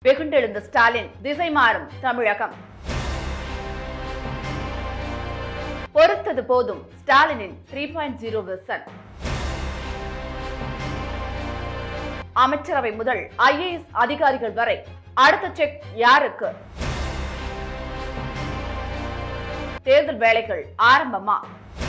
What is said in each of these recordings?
வெகுண்டெழுந்த ஸ்டாலின் திசை மாறும் தமிழகம் பொறுத்தது போதும் ஸ்டாலினின் த்ரீ பாயிண்ட் ஜீரோ விசன் அமைச்சரவை முதல் ஐஏஎஸ் அதிகாரிகள் வரை அடுத்த செக் யாருக்கு தேர்தல் வேலைகள் ஆரம்பமா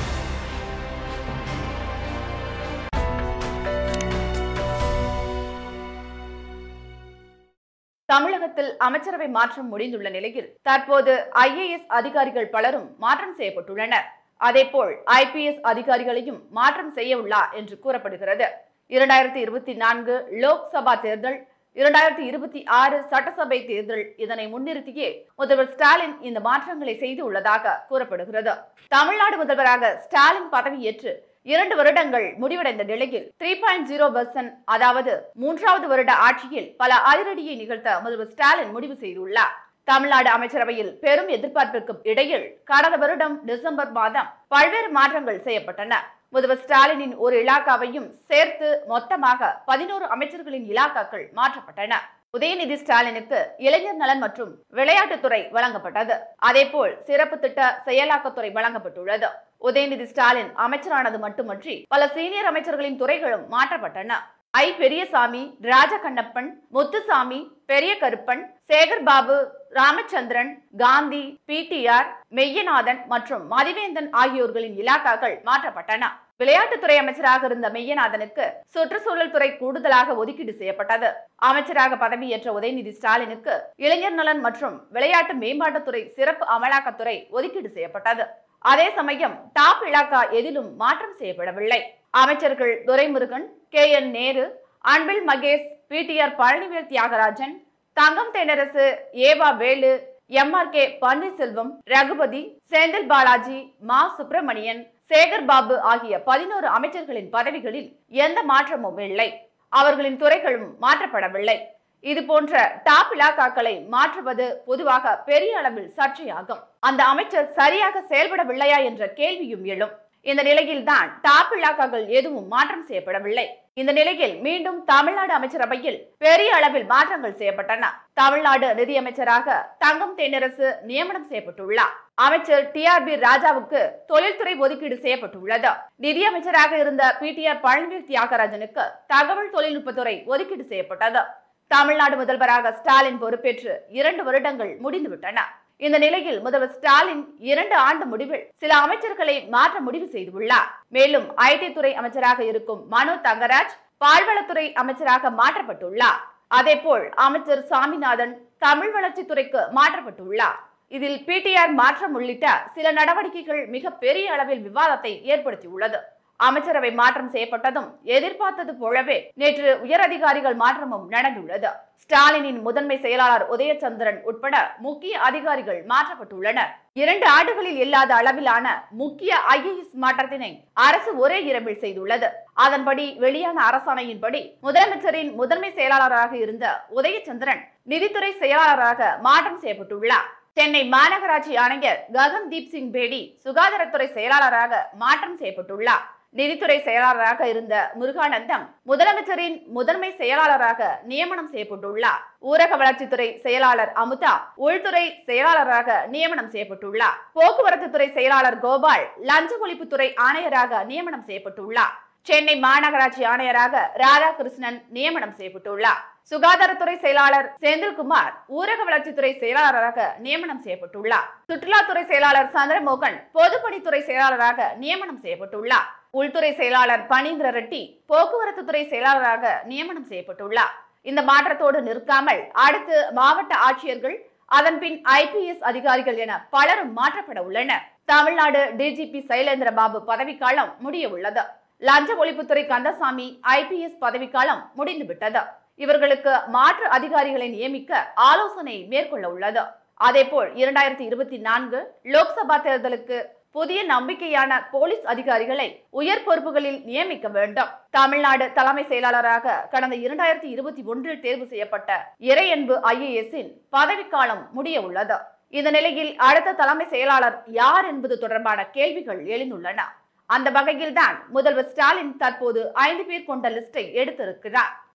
தமிழகத்தில் அமைச்சரவை மாற்றம் முடிந்துள்ள நிலையில் தற்போது ஐஏஎஸ் அதிகாரிகள் பலரும் மாற்றம் செய்யப்பட்டுள்ளனர் அதேபோல் ஐபிஎஸ் அதிகாரிகளையும் மாற்றம் செய்ய உள்ளார் என்று கூறப்படுகிறது இரண்டாயிரத்தி இருபத்தி நான்கு லோக்சபா தேர்தல் இரண்டாயிரத்தி இருபத்தி ஆறு சட்டசபை தேர்தல் இதனை முன்னிறுத்தியே முதல்வர் ஸ்டாலின் இந்த மாற்றங்களை செய்து உள்ளதாக கூறப்படுகிறது தமிழ்நாடு முதல்வராக ஸ்டாலின் பதவியேற்று இரண்டு வருடங்கள் முடிவடைந்த நிலையில் த்ரீ பாயிண்ட் ஜீரோ பர்சன்ட் அதாவது மூன்றாவது வருட ஆட்சியில் பல அதிரடியை நிகழ்த்த முதல்வர் ஸ்டாலின் முடிவு செய்துள்ளார் தமிழ்நாடு அமைச்சரவையில் பெரும் எதிர்பார்ப்பிற்கு இடையில் கடந்த வருடம் டிசம்பர் மாதம் பல்வேறு மாற்றங்கள் செய்யப்பட்டன முதல்வர் ஸ்டாலினின் ஒரு இலாக்காவையும் சேர்த்து மொத்தமாக பதினோரு அமைச்சர்களின் இலாக்காக்கள் மாற்றப்பட்டன உதயநிதி ஸ்டாலினுக்கு இளைஞர் நலன் மற்றும் விளையாட்டுத்துறை வழங்கப்பட்டது அதேபோல் சிறப்பு திட்ட செயலாக்கத்துறை வழங்கப்பட்டுள்ளது உதயநிதி ஸ்டாலின் அமைச்சரானது மட்டுமன்றி பல சீனியர் அமைச்சர்களின் துறைகளும் மாற்றப்பட்டன ஐ பெரியசாமி ராஜகண்ணப்பன் முத்துசாமி பெரிய கருப்பன் சேகர் பாபு ராமச்சந்திரன் காந்தி பிடிஆர் மெய்யநாதன் மற்றும் மதிவேந்தன் ஆகியோர்களின் இலாக்காக்கள் மாற்றப்பட்டன விளையாட்டுத்துறை அமைச்சராக இருந்த மெய்யநாதனுக்கு சுற்றுச்சூழல் துறை கூடுதலாக ஒதுக்கீடு செய்யப்பட்டது அமைச்சராக பதவியேற்ற உதயநிதி ஸ்டாலினுக்கு இளைஞர் நலன் மற்றும் விளையாட்டு மேம்பாட்டுத்துறை சிறப்பு அமலாக்கத்துறை ஒதுக்கீடு செய்யப்பட்டது அதே சமயம் டாப் இலாக்கா எதிலும் மாற்றம் செய்யப்படவில்லை அமைச்சர்கள் Duraimurugan K N Nehru Anbil Mahesh PTR Palanivel Thiagarajan Thangam Thennarasu E V Velu M R K Panneerselvam Raghupathi Senthil Balaji Ma Subramanian Sekar Babu ஆகிய பதினோரு அமைச்சர்களின் பதவிகளில் எந்த மாற்றமும் இல்லை அவர்களின் துறைகளும் மாற்றப்படவில்லை இது போன்ற டாப் இலாக்காக்களை மாற்றுவது பொதுவாக பெரிய அளவில் சர்ச்சையாகும் அந்த அமைச்சர் சரியாக செயல்படவில்லையா என்ற கேள்வியும் எழும் இந்த நிலையில் தான் டாப் இலாக்காக்கள் எதுவும் மாற்றம் செய்யப்படவில்லை இந்த நிலையில் மீண்டும் தமிழ்நாடு அமைச்சரவையில் பெரிய அளவில் மாற்றங்கள் செய்யப்பட்டன தமிழ்நாடு நிதியமைச்சராக தங்கம் தென்னரசு நியமனம் செய்யப்பட்டுள்ளார் அமைச்சர் டி ஆர் பி ராஜாவுக்கு தொழில்துறை ஒதுக்கீடு செய்யப்பட்டுள்ளது நிதியமைச்சராக இருந்த பி டி ஆர் பழனிவேல் தியாகராஜனுக்கு தகவல் தொழில்நுட்பத்துறை ஒதுக்கீடு செய்யப்பட்டது தமிழ்நாடு முதல்வராக ஸ்டாலின் பொறுப்பேற்று இரண்டு வருடங்கள் முடிந்துவிட்டன இந்த நிலையில் முதல்வர் ஸ்டாலின் இரண்டு ஆண்டு முடிவில் சில அமைச்சர்களை மாற்ற முடிவு செய்துள்ளார் மேலும் ஐடி துறை அமைச்சராக இருக்கும் மனோ தங்கராஜ் பால்வளத்துறை அமைச்சராக மாற்றப்பட்டுள்ளார் அதேபோல் அமைச்சர் சாமிநாதன் தமிழ் வளர்ச்சித்துறைக்கு மாற்றப்பட்டுள்ளார் இதில் பிடிஆர் மாற்றம் உள்ளிட்ட சில நடவடிக்கைகள் மிக பெரிய அளவில் விவாதத்தை ஏற்படுத்தியுள்ளது அமைச்சரவை மாற்றம் செய்யப்பட்டதும் எதிர்பார்த்தது போலவே நேற்று உயரதிகாரிகள் மாற்றமும் நடந்துள்ளது ஸ்டாலினின் முதன்மை செயலாளர் உதயச்சந்திரன் உட்பட முக்கிய அதிகாரிகள் மாற்றப்பட்டுள்ளனர் இரண்டு ஆண்டுகளில் இல்லாத அளவிலான முக்கிய ஐஏஎஸ் மாற்றத்தினை அரசு ஒரே இரவில் செய்துள்ளது அதன்படி வெளியான அரசாணையின்படி முதலமைச்சரின் முதன்மை செயலாளராக இருந்த உதயச்சந்திரன் நிதித்துறை செயலாளராக மாற்றம் செய்யப்பட்டுள்ளார் சென்னை மாநகராட்சி ஆணையர் ககன்தீப் சிங் பேடி சுகாதாரத்துறை செயலாளராக மாற்றம் செய்யப்பட்டுள்ளார் நிதித்துறை செயலாளராக இருந்த முருகானந்தம் முதலமைச்சரின் முதன்மை செயலாளராக நியமனம் செய்யப்பட்டுள்ளார் ஊரக வளர்ச்சித்துறை செயலாளர் அமுதா உள்துறை செயலாளராக நியமனம் செய்யப்பட்டுள்ளார் போக்குவரத்து துறை செயலாளர் கோபால் லஞ்ச ஒழிப்புத்துறை ஆணையராக நியமனம் செய்யப்பட்டுள்ளார் சென்னை மாநகராட்சி ஆணையராக ராதாகிருஷ்ணன் நியமனம் செய்யப்பட்டுள்ளார் சுகாதாரத்துறை செயலாளர் செந்தில்குமார் ஊரக வளர்ச்சித்துறை செயலாளராக நியமனம் செய்யப்பட்டுள்ளார் சுற்றுலாத்துறை செயலாளர் சந்திரமோகன் பொதுப்பணித்துறை செயலாளராக நியமனம் செய்யப்பட்டுள்ளார் உள்துறை செயலாளர் பனீந்திர ரெட்டி போக்குவரத்து துறை செயலாளராக நியமனம் செய்யப்பட்டுள்ளார் இந்த மாற்றத்தோடு நிற்காமல் அடுத்து மாவட்ட ஆட்சியர்கள் அதன் பின் ஐபிஎஸ் அதிகாரிகள் என பலரும் மாற்றப்பட உள்ளனர் தமிழ்நாடு டிஜிபி சைலேந்திர பாபு பதவிக்காலம் முடிய உள்ளது லஞ்ச ஒழிப்புத்துறை கந்தசாமி ஐபிஎஸ் பதவிக்காலம் முடிந்துவிட்டது இவர்களுக்கு மாற்று அதிகாரிகளை நியமிக்க ஆலோசனை மேற்கொள்ள உள்ளது அதேபோல் இரண்டாயிரத்தி இருபத்தி நான்கு லோக்சபா தேர்தலுக்கு புதிய நம்பிக்கையான போலீஸ் அதிகாரிகளை உயர் பொறுப்புகளில் நியமிக்க வேண்டும் தமிழ்நாடு தலைமை செயலாளராக கடந்த இரண்டாயிரத்தி இருபத்தி ஒன்றில் தேர்வு செய்யப்பட்ட இறையன்பு ஐஏஎஸ்ஸின் பதவிக்காலம் முடிய உள்ளது இந்த நிலையில் அடுத்த தலைமை செயலாளர் யார் என்பது தொடர்பான கேள்விகள் எழுந்துள்ளன அந்த வகையில்தான் முதல்வர் ஸ்டாலின் தற்போது ஐந்து பேர் கொண்ட லிஸ்டை எடுத்திருக்கிறார்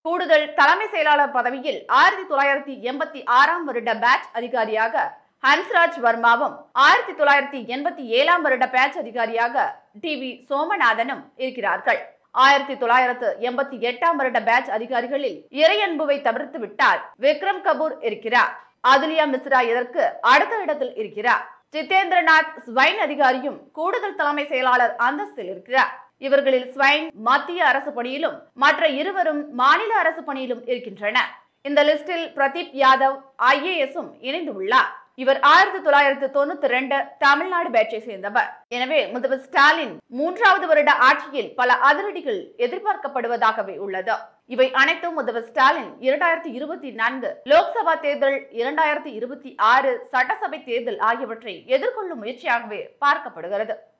கூடுதல் தலைமை செயலாளர் பதவியில் ஆயிரத்தி தொள்ளாயிரத்தி எண்பத்தி ஆறாம் வருட பேட்ச் அதிகாரியாக ஹன்ஸ்ராஜ் வர்மாவும் ஆயிரத்தி தொள்ளாயிரத்தி எண்பத்தி ஏழாம் வருட பேட்ச் அதிகாரியாக டி வி சோமநாதனும் இருக்கிறார்கள் ஆயிரத்தி தொள்ளாயிரத்து எண்பத்தி எட்டாம் வருட பேட்ச் அதிகாரிகளில் இறையன்புவை தவிர்த்து விட்டால் விக்ரம் கபூர் இருக்கிறார் அதுலியா மிஸ்ரா இதற்கு அடுத்த இடத்தில் இருக்கிறார் ஜிதேந்திரநாத் ஸ்வைன் அதிகாரியும் கூடுதல் தலைமை செயலாளர் அந்தஸ்தில் இருக்கிறார் இவர்களில் ஸ்வைன் மத்திய அரசு பணியிலும் மற்ற இருவரும் மாநில அரசு பணியிலும் இருக்கின்றனர் இந்த லிஸ்டில் பிரதீப் யாதவ் ஐஏஎஸும் இணைந்து உள்ளார் இவர் ஆயிரத்தி தொள்ளாயிரத்து தொண்ணூத்தி ரெண்டு தமிழ்நாடு பேட்சை சேர்ந்தவர் எனவே முதல்வர் ஸ்டாலின் மூன்றாவது வருட ஆட்சியில் பல அதிரடிகள் எதிர்பார்க்கப்படுவதாகவே உள்ளது இவை அனைத்தும் முதல்வர் ஸ்டாலின் இரண்டாயிரத்தி இருபத்தி நான்கு லோக்சபா தேர்தல் இரண்டாயிரத்தி இருபத்தி ஆறு சட்டசபை தேர்தல் ஆகியவற்றை எதிர்கொள்ளும் முயற்சியாகவே பார்க்கப்படுகிறது